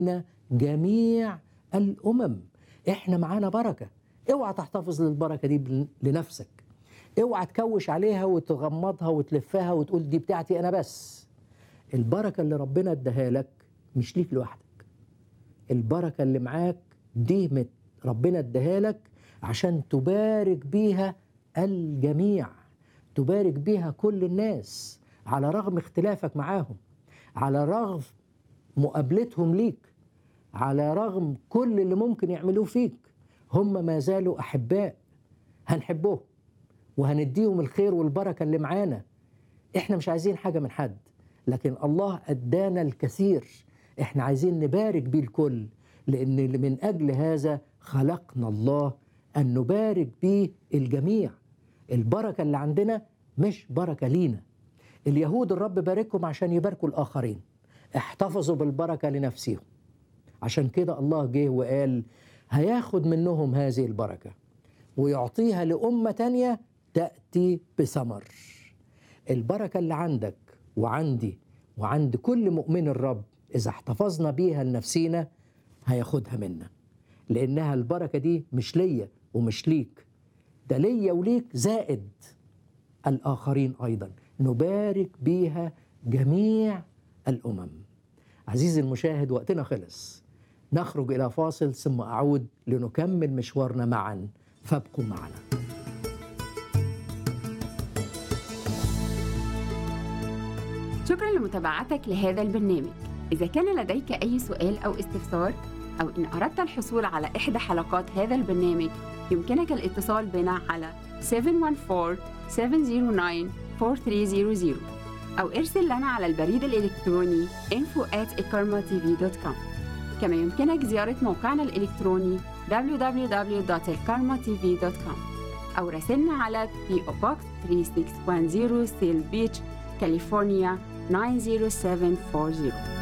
جميع الامم احنا معانا بركه اوعى تحتفظ للبركه دي بل- لنفسك اوعى تكوش عليها وتغمضها وتلفها وتقول دي بتاعتي انا بس البركه اللي ربنا اداها لك مش ليك لوحدك البركه اللي معاك دي مت ربنا اداها لك عشان تبارك بيها الجميع تبارك بيها كل الناس على رغم اختلافك معاهم على رغم مقابلتهم ليك على رغم كل اللي ممكن يعملوه فيك هم ما زالوا احباء هنحبهم وهنديهم الخير والبركه اللي معانا احنا مش عايزين حاجه من حد لكن الله ادانا الكثير احنا عايزين نبارك بيه الكل لان من اجل هذا خلقنا الله ان نبارك بيه الجميع البركه اللي عندنا مش بركه لينا اليهود الرب باركهم عشان يباركوا الاخرين احتفظوا بالبركه لنفسهم عشان كده الله جه وقال هياخد منهم هذه البركه ويعطيها لأمة تانية تأتي بثمر البركة اللي عندك وعندي وعند كل مؤمن الرب إذا احتفظنا بيها لنفسينا هياخدها منا لأنها البركة دي مش ليا ومش ليك ده ليا وليك زائد الآخرين أيضا نبارك بيها جميع الأمم عزيزي المشاهد وقتنا خلص نخرج إلى فاصل ثم أعود لنكمل مشوارنا معا فابقوا معنا شكرا لمتابعتك لهذا البرنامج إذا كان لديك أي سؤال أو استفسار أو إن أردت الحصول على إحدى حلقات هذا البرنامج يمكنك الاتصال بنا على 714-709-4300 أو ارسل لنا على البريد الإلكتروني info at كما يمكنك زيارة موقعنا الإلكتروني www.elkarmatv.com أو راسلنا على PO Box 3610 Seal Beach, كاليفورنيا 90740